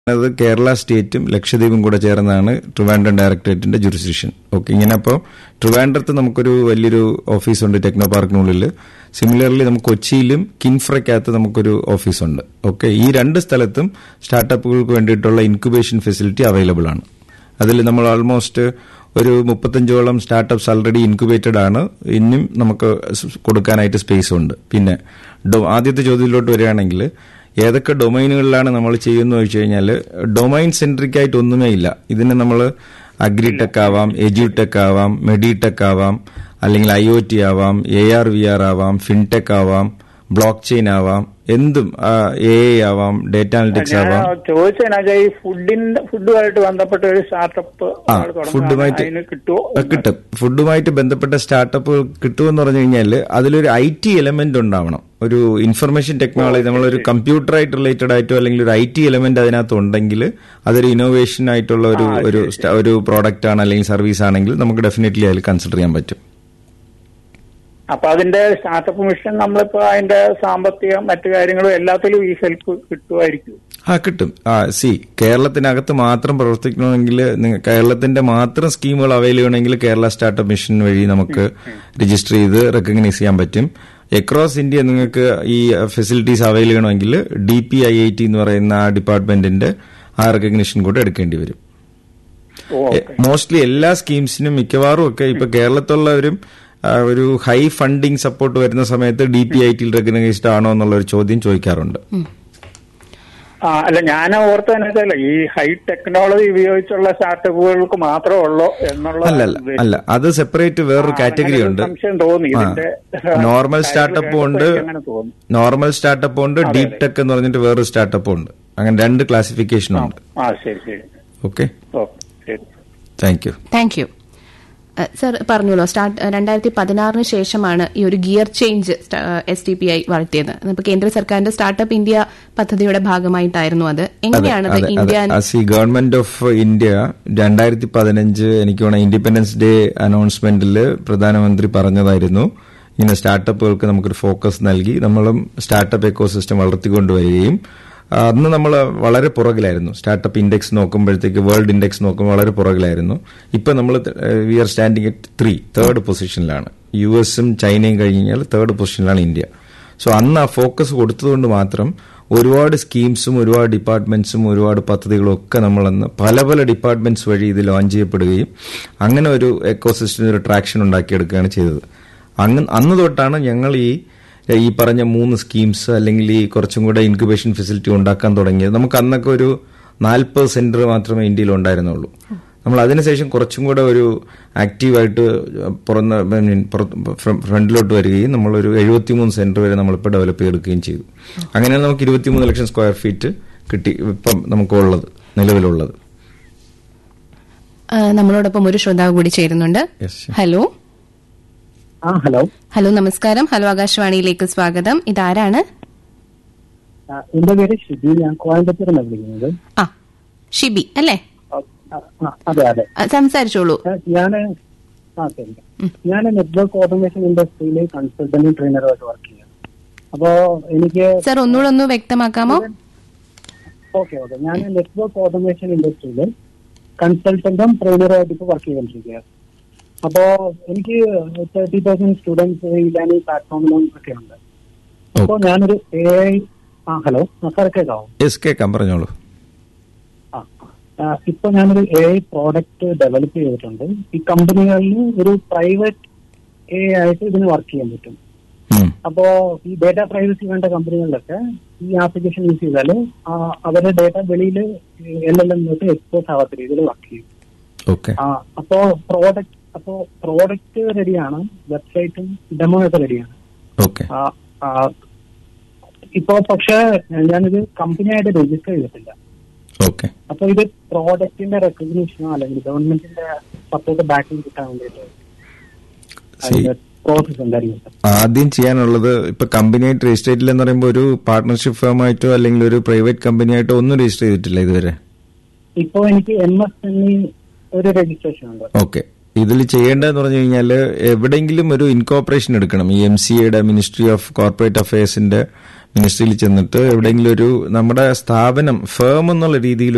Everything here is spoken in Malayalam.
അത് കേരള സ്റ്റേറ്റും ലക്ഷദ്വീപും കൂടെ ചേർന്നാണ് ട്രിവാൻഡ്രം ഡയറക്ടറേറ്റിന്റെ ജുറിസ്ഡിക്ഷൻ ഓക്കെ ഇങ്ങനെ അപ്പോൾ ട്രിവാൻഡ്രത്ത് നമുക്കൊരു വലിയൊരു ഓഫീസുണ്ട് ടെക്നോ പാർക്കിനുള്ളിൽ സിമിലർലി നമുക്ക് കൊച്ചിയിലും കിൻഫ്രയ്ക്കകത്ത് നമുക്കൊരു ഓഫീസുണ്ട് ഓക്കെ ഈ രണ്ട് സ്ഥലത്തും സ്റ്റാർട്ടപ്പുകൾക്ക് വേണ്ടിയിട്ടുള്ള ഇൻക്യുബേഷൻ ഫെസിലിറ്റി അവൈലബിൾ ആണ് അതിൽ നമ്മൾ ഓൾമോസ്റ്റ് ഒരു മുപ്പത്തഞ്ചോളം സ്റ്റാർട്ടപ്സ് ആൾറെഡി ഇൻക്യുബേറ്റഡ് ആണ് ഇനിയും നമുക്ക് സ് കൊടുക്കാനായിട്ട് സ്പേസ് ഉണ്ട് പിന്നെ ഡൊ- ആദ്യത്തെ ചോദ്യത്തിലോട്ട് വരികയാണെങ്കിൽ ഏതൊക്കെ ഡൊമൈനുകളിലാണ് നമ്മൾ ചെയ്യുന്നത് വെച്ച് കഴിഞ്ഞാൽ ഡൊമൈൻ സെൻട്രിക് ആയിട്ട് ഒന്നുമേ ഇല്ല ഇതിനെ നമ്മൾ അഗ്രിടെക് ആവാം എജ്യൂടെക് ആവാം മെഡിടെക് ആവാം അല്ലെങ്കിൽ ഐ ഒ ടി ആവാം എ ആർ വി ആർ ആവാം ഫിൻടെക് ആവാം ബ്ലോക്ക് ചെയിൻ ആവാം എന്തും എ ഐ ആവാം ഡേറ്റ അനലിറ്റിക്സ് ഞാൻ ആവാം ചോദിച്ചതിനാ ഈ ഫുഡിന്റെ ഫുഡുമായിട്ട് ബന്ധപ്പെട്ട ഒരു സ്റ്റാർട്ടപ്പ് ആ ഫുഡുമായിട്ട് അതിന് കിട്ടുമോ ആ, കിട്ടും ഫുഡുമായിട്ട് ബന്ധപ്പെട്ട സ്റ്റാർട്ടപ്പുകൾ കിട്ടുമെന്ന് പറഞ്ഞു കഴിഞ്ഞാൽ അതിലൊരു ഐ ടി എലമെന്റ് ഉണ്ടാവണം ഒരു ഇൻഫർമേഷൻ ടെക്നോളജി നമ്മളൊരു കമ്പ്യൂട്ടറായിട്ട് റിലേറ്റഡ് ആയിട്ടോ അല്ലെങ്കിൽ ഒരു ഐ ടി എലമെന്റ് അതിനകത്ത് ഉണ്ടെങ്കിൽ അതൊരു ഇന്നോവേഷൻ ആയിട്ടുള്ള ഒരു ഒരു സ്റ്റ- ഒരു പ്രോഡക്റ്റ് ആണ് അല്ലെങ്കിൽ സർവീസ് ആണെങ്കിൽ നമുക്ക് ഡെഫിനറ്റ്ലി അതിൽ കൺസിഡർ ചെയ്യാൻ പറ്റും അപ്പൊ അതിന്റെ സ്റ്റാർട്ടപ്പ് മിഷൻ നമ്മളിപ്പോ അതിന്റെ സാമ്പത്തികം മറ്റു കാര്യങ്ങളും എല്ലാത്തിലും ഈ ഹെൽപ്പ് കിട്ടുമായിരിക്കും ആ കിട്ടും ആ സി കേരളത്തിനകത്ത് മാത്രം പ്രവർത്തിക്കണമെങ്കിൽ നിങ്ങ- കേരളത്തിന്റെ മാത്രം സ്കീമുകൾ അവൈൽ ചെയ്യണമെങ്കിൽ കേരള സ്റ്റാർട്ടപ്പ് മിഷൻ വഴി നമുക്ക് രജിസ്റ്റർ ചെയ്ത് റെക്കഗ്നൈസ് ചെയ്യാൻ പറ്റും എക്രോസ് ഇന്ത്യ നിങ്ങൾക്ക് ഈ ഫെസിലിറ്റീസ് അവൈൽ ചെയ്യണമെങ്കിൽ D P I I T എന്ന് പറയുന്ന ആ ഡിപ്പാർട്ട്മെന്റിന്റെ ആ റെക്കഗ്നിഷൻ കൂടെ എടുക്കേണ്ടി വരും ഓ മോസ്റ്റ്ലി എല്ലാ സ്കീംസിനും മിക്കവാറും ഒക്കെ ഇപ്പൊ കേരളത്തിലുള്ളവരും ആ, ഒരു ഹൈ ഫണ്ടിങ് സപ്പോർട്ട് വരുന്ന സമയത്ത് ഡി പി ഐ ടിയിൽ റെക്കഗ്നൈസ്ഡ് ആണോ എന്നുള്ള ഒരു ചോദ്യം ചോദിക്കാറുണ്ട് ആ അല്ല ഞാൻ ഓർത്തതെന്ന് വെച്ചാൽ ഈ ഹൈ ടെക്നോളജി ഉപയോഗിച്ചുള്ള സ്റ്റാർട്ടപ്പുകൾക്ക് മാത്രമേ ഉള്ളൂ എന്നുള്ള അല്ല അല്ല അല്ല അത് സെപ്പറേറ്റ് വേറൊരു ആ, കാറ്റഗറി അങ്ങനെ ഒരു ഉണ്ട് സംശയം തോന്നി ആ. ഇതിന്റെ നോർമൽ കാര്യം സ്റ്റാർട്ടപ്പും ഉണ്ട് കേട്ടപ്പോൾ അങ്ങനെ തോന്നി. നോർമൽ സ്റ്റാർട്ടപ്പ് ഉണ്ട് ഡീപ് ടെക് എന്ന് പറഞ്ഞിട്ട് വേറൊരു സ്റ്റാർട്ടപ്പ് ഉണ്ട് അങ്ങനെ രണ്ട് ക്ലാസിഫിക്കേഷൻ ഉണ്ട് ആ ശരി ശരി ഓക്കെ ഓ ശരി thank you thank you sir പറഞ്ഞല്ലോ സ്റ്റാർട്ട് രണ്ടായിരത്തി പതിനാറിന് ശേഷമാണ് ഈ ഒരു gear change S T P I വളർത്തിയത് ഇപ്പൊ കേന്ദ്ര സർക്കാരിന്റെ സ്റ്റാർട്ടപ്പ് ഇന്ത്യ പദ്ധതിയുടെ ഭാഗമായിട്ടായിരുന്നു അത് എങ്ങനെയാണത് ഇന്ത്യ ഈ ഗവൺമെന്റ് ഓഫ് ഇന്ത്യ രണ്ടായിരത്തി പതിനഞ്ച് എനിക്ക് വേണം ഇൻഡിപെൻഡൻസ് ഡേ അനൗൺസ്മെന്റിൽ പ്രധാനമന്ത്രി പറഞ്ഞതായിരുന്നു ഇങ്ങനെ സ്റ്റാർട്ടപ്പുകൾക്ക് നമുക്കൊരു ഫോക്കസ് നൽകി നമ്മളും സ്റ്റാർട്ടപ്പ് എക്കോസിസ്റ്റം വളർത്തിക്കൊണ്ടുവരികയും ആ, അന്ന് നമ്മൾ വളരെ പുറകിലായിരുന്നു സ്റ്റാർട്ടപ്പ് ഇൻഡെക്സ് നോക്കുമ്പോഴത്തേക്ക് വേൾഡ് ഇൻഡെക്സ് നോക്കുമ്പോൾ വളരെ പുറകിലായിരുന്നു ഇപ്പൊ നമ്മൾ we are standing at three third പൊസിഷനിലാണ് യു എസും ചൈനയും കഴിഞ്ഞ് കഴിഞ്ഞാൽ തേർഡ് പൊസിഷനിലാണ് ഇന്ത്യ സോ അന്ന് ആ ഫോക്കസ് കൊടുത്തതുകൊണ്ട് മാത്രം ഒരുപാട് സ്കീംസും ഒരുപാട് ഡിപ്പാർട്ട്മെന്റ്സും ഒരുപാട് പദ്ധതികളും ഒക്കെ നമ്മളന്ന് പല പല ഡിപ്പാർട്ട്മെന്റ്സ് വഴി ഇത് ലോഞ്ച് ചെയ്യപ്പെടുകയും അങ്ങനെ ഒരു എക്കോസിസ്റ്റം ഒരു ട്രാക്ഷൻ ഉണ്ടാക്കിയെടുക്കുകയാണ് ചെയ്തത് അങ്ങ് അന്ന് തൊട്ടാണ് ഞങ്ങൾ ഈ ഈ പറഞ്ഞ മൂന്ന് സ്കീംസ് അല്ലെങ്കിൽ ഈ കുറച്ചും കൂടെ ഇൻക്യുബേഷൻ ഫെസിലിറ്റി ഉണ്ടാക്കാൻ തുടങ്ങിയത് നമുക്ക് അന്നൊക്കെ ഒരു നാൽപ്പത് സെന്റർ മാത്രമേ ഇന്ത്യയിൽ ഉണ്ടായിരുന്നുള്ളൂ നമ്മൾ അതിനുശേഷം കുറച്ചും കൂടെ ഒരു ആക്റ്റീവായിട്ട് പുറന്ന് ഫ്രണ്ടിലോട്ട് വരികയും നമ്മളൊരു എഴുപത്തിമൂന്ന് സെന്റർ വരെ നമ്മളിപ്പോൾ ഡെവലപ്പ് ചെയ്തെടുക്കുകയും ചെയ്തു അങ്ങനെയാണ് നമുക്ക് ഇരുപത്തിമൂന്ന് ലക്ഷം സ്ക്വയർ ഫീറ്റ് കിട്ടി ഇപ്പം നമുക്കുള്ളത് നിലവിലുള്ളത് ആ, നമ്മളോടൊപ്പം ഒരു ശ്രോതാവ് കൂടി ചേരുന്നുണ്ട് Yes. ഹലോ ആ ഹലോ ഹലോ നമസ്കാരം ഹലോ ആകാശവാണിയിലേക്ക് സ്വാഗതം ഇതാരാണ് ആ, എന്റെ പേര് ഷിബി ഞാൻ കോയമ്പത്തൂർ നിന്നാണ് വിളിക്കുന്നത് ആ ഷിബി അല്ലേ ആ, ആ, അതെ അതെ ആ, സംസാരിച്ചോളൂ ഞാൻ ആ ശരി ഞാൻ നെറ്റ്വർക്ക് ഓട്ടോമേഷൻ ഇൻഡസ്ട്രിയിൽ കൺസൾട്ടന്റും ട്രെയിനറുമായിട്ട് വർക്ക് ചെയ്യാം അപ്പോ എനിക്ക് സർ ഒന്നുകൂടെ ഒന്ന് വ്യക്തമാക്കാമോ ഓക്കെ ഓക്കെ ഞാൻ നെറ്റ്വർക്ക് ഓട്ടോമേഷൻ ഇൻഡസ്ട്രിയിൽ കൺസൾട്ടന്റും ട്രെയിനറുമായിട്ട് ഇപ്പോൾ വർക്ക് ചെയ്തുകൊണ്ടിരിക്കുകയാണ് അപ്പോ എനിക്ക് തേർട്ടി തൗസൻഡ് സ്റ്റുഡൻസ് ഇല്ലാനി പ്ലാറ്റ്ഫോമിലും ഒക്കെ ഉണ്ട് അപ്പോൾ ഞാനൊരു എ ഐ ആ ഹലോ സാർ കേൾക്കാവോ യെസ് കേൾക്കാം പറഞ്ഞോളൂ ആ. ആ, ഇപ്പൊ ഞാനൊരു എ ഐ പ്രോഡക്റ്റ് ഡെവലപ്പ് ചെയ്തിട്ടുണ്ട് ഈ കമ്പനികളിൽ ഒരു പ്രൈവറ്റ് എ ആയിട്ട് ഇതിന് വർക്ക് ചെയ്യാൻ പറ്റും ഉം. അപ്പോ ഈ ഡേറ്റ പ്രൈവസി വേണ്ട കമ്പനികളിലൊക്കെ ഈ ആപ്ലിക്കേഷൻ യൂസ് ചെയ്താൽ അവരുടെ ഡേറ്റ വെളിയിൽ എൽ എൽ എം തൊട്ട് എക്സ്പോസ് ആവാത്ത രീതിയിൽ വർക്ക് ചെയ്യും ഓക്കെ ആ, അപ്പോ പ്രോഡക്റ്റ് അപ്പോ പ്രോഡക്റ്റ് റെഡിയാണ് വെബ്സൈറ്റും ഡെമോ ഒക്കെ റെഡിയാണ് ഓക്കെ ആ, ആ, ഇപ്പോ പക്ഷേ ഞാനിത് കമ്പനിയായിട്ട് രജിസ്റ്റർ ചെയ്തിട്ടില്ല ഓക്കെ അപ്പൊ ഇത് പ്രോഡക്റ്റിന്റെ റെക്കഗ്നീഷനോ അല്ലെങ്കിൽ ഗവൺമെന്റിന്റെ സപ്പോർട്ട് ബാക്കിംഗ് കിട്ടാൻ വേണ്ടിയിട്ട് അതിന്റെ പ്രോസസ് എന്തായിരിക്കും സർ ആദ്യം ചെയ്യാനുള്ളത് ഇപ്പൊ കമ്പനിയായിട്ട് രജിസ്റ്റർ ചെയ്തില്ലെന്ന് പറയുമ്പോൾ ഒരു പാർട്ണർഷിപ്പ് ഫേമായിട്ടോ അല്ലെങ്കിൽ ഒരു പ്രൈവറ്റ് കമ്പനിയായിട്ടോ ഒന്നും രജിസ്റ്റർ ചെയ്തിട്ടില്ല ഇതുവരെ ഇപ്പോ എനിക്ക് എം എസ് എൻ ഒരു രജിസ്ട്രേഷൻ ഉണ്ട് ഓക്കെ ഇതിൽ ചെയ്യേണ്ടതെന്ന് പറഞ്ഞു കഴിഞ്ഞാൽ എവിടെയെങ്കിലും ഒരു ഇൻകോപ്പറേഷൻ എടുക്കണം ഈ എം സി എയുടെ മിനിസ്ട്രി ഓഫ് കോർപ്പറേറ്റ് അഫയേഴ്സിന്റെ മിനിസ്ട്രിയിൽ ചെന്നിട്ട് എവിടെയെങ്കിലും ഒരു നമ്മുടെ സ്ഥാപനം ഫേം എന്നുള്ള രീതിയിൽ